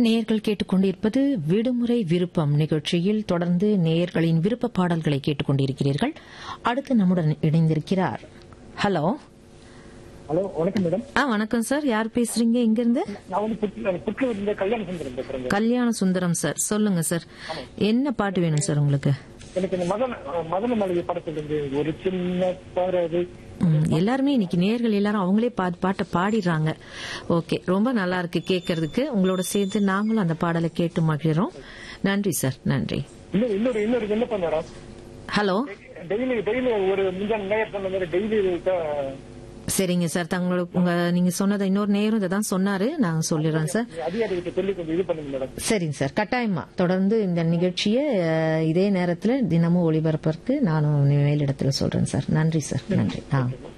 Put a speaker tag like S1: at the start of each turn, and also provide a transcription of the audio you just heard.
S1: நேயர்கள் கேட்டுக்கொண்டிருப்பது விடுமுறை விருப்பம் நிகழ்ச்சியில் தொடர்ந்து நேயர்களின் விருப்ப பாடல்களை கேட்டுக்கொண்டிருக்கிறீர்கள் அடுத்து நம்முடன் இணைந்திருக்கிறார் ஹலோ
S2: ஹலோ வணக்கம் மேடம்
S1: ஆ வணக்கம் சார் யார் பேசுறீங்க இங்கிருந்து
S2: நான் வந்து புற்று புற்று இந்த கல்யாண சுந்தரம் பேசுறேங்க
S1: கல்யாண சுந்தரம் சார் சொல்லுங்க சார் என்ன பாட்டு வேணும் சார் உங்களுக்கு
S2: எனக்கு இந்த மதன மதன மலையை படத்துல இருந்து ஒரு சின்ன பறவை
S1: ம், எல்லாருமே இன்னைக்கு நேயர்கள் எல்லாரும் அவங்களே பாட்டு பாட்டை பாடிடுறாங்க ஓகே ரொம்ப நல்லா இருக்கு கேட்கறதுக்கு உங்களோட சேர்ந்து நாங்களும் அந்த பாடலை கேட்டு மகிழ்றோம் நன்றி சார் நன்றி
S2: இன்னொரு இன்னொரு இன்னொரு விண்ணப்பம் மேடம்
S1: ஹலோ
S2: டெய்லி டெய்லி ஒரு முந்தான நேயர் சொன்ன மாதிரி டெய்லி
S1: சரிங்க சார் தங்களோட உங்க நீங்க சொன்னதை இன்னொரு நேரம் இதை தான் சொன்னாரு நாங்க சொல்லிடுறோம் சார்
S2: அதிகாரிகிட்ட சொல்லி கொஞ்சம் இது பண்ணுங்க மேடம்
S1: சரிங்க சார் கட்டாயமா தொடர்ந்து இந்த நிகழ்ச்சியை அஹ், இதே நேரத்தில் தினமும் ஒளிபரப்பதற்கு நானும் மேலிடத்தில் சொல்றேன் சார் நன்றி சார் நன்றி ஆ